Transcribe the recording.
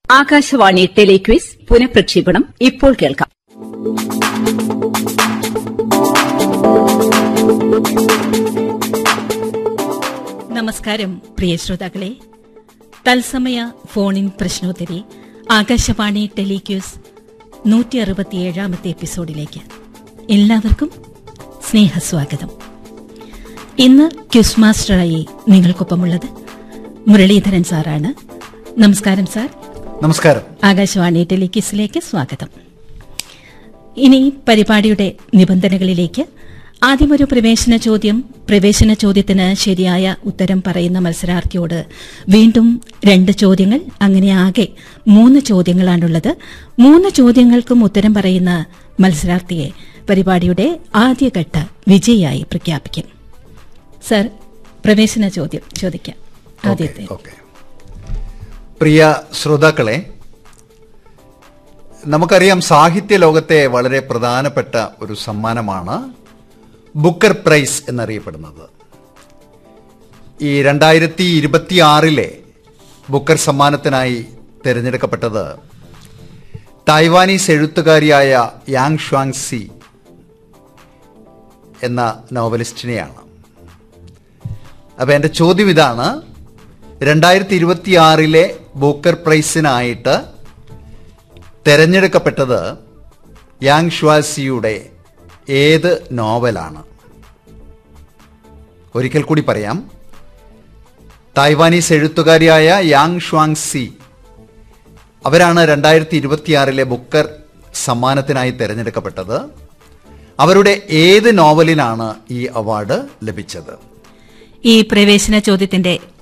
Akashvani telequiz പുനഃപ്രക്ഷേപണം ഇപ്പോൾ കേൾക്കാം നമസ്കാരം പ്രിയ ശ്രോതാക്കളെ തത്സമയ ഫോണിൻ പ്രശ്നോത്തരി ആകാശവാണി ടെലിക്യൂസ് നൂറ്റി അറുപത്തിയേഴാമത്തെ എപ്പിസോഡിലേക്ക് എല്ലാവർക്കും സ്നേഹസ്വാഗതം ഇന്ന് ക്യൂസ് മാസ്റ്ററായി നിങ്ങൾക്കൊപ്പമുള്ളത് മുരളീധരൻ സാറാണ് നമസ്കാരം സാർ നമസ്കാരം ആകാശവാണി ടെലിക്യൂസിലേക്ക് സ്വാഗതം ഇനി പരിപാടിയുടെ നിബന്ധനകളിലേക്ക് ആദ്യം ഒരു പ്രവേശന ചോദ്യം പ്രവേശന ചോദ്യത്തിന് ശരിയായ ഉത്തരം പറയുന്ന മത്സരാർത്ഥിയോട് വീണ്ടും രണ്ട് ചോദ്യങ്ങൾ അങ്ങനെ ആകെ മൂന്ന് ചോദ്യങ്ങളാണുള്ളത് മൂന്ന് ചോദ്യങ്ങൾക്കും ഉത്തരം പറയുന്ന മത്സരാർത്ഥിയെ പരിപാടിയുടെ ആദ്യഘട്ട വിജയിയായി പ്രഖ്യാപിക്കും സർ പ്രവേശന ചോദ്യം ചോദിക്കാം ആദ്യത്തെ ഓക്കെ പ്രിയ ശ്രോതാക്കളെ നമുക്കറിയാം സാഹിത്യ ലോകത്തെ വളരെ പ്രധാനപ്പെട്ട ഒരു സമ്മാനമാണ് ബുക്കർ പ്രൈസ് എന്നറിയപ്പെടുന്നത് ഈ രണ്ടായിരത്തി ഇരുപത്തിയാറിലെ ബുക്കർ സമ്മാനത്തിനായി തിരഞ്ഞെടുക്കപ്പെട്ടത് തായ്വാനീസ് എഴുത്തുകാരിയായ യാങ് ഷ്വാങ് സി എന്ന നോവലിസ്റ്റിനെയാണ് അപ്പൊ എന്റെ ചോദ്യം ഇതാണ് രണ്ടായിരത്തി ഇരുപത്തിയാറിലെ ബൂക്കർ പ്രൈസിനായിട്ട് തെരഞ്ഞെടുക്കപ്പെട്ടത് യാങ് ഷ്വാസിയുടെ ഏത് നോവലാണ് ഒരിക്കൽ കൂടി പറയാം തായ്വാനീസ് എഴുത്തുകാരിയായ യാങ് ഷ്വാങ് സി അവരാണ് രണ്ടായിരത്തി ഇരുപത്തിയാറിലെ ബുക്കർ സമ്മാനത്തിനായി തിരഞ്ഞെടുക്കപ്പെട്ടത് അവരുടെ ഏത് നോവലിനാണ് ഈ അവാർഡ് ലഭിച്ചത് ഈ പ്രവേശന ചോദ്യത്തിന്റെ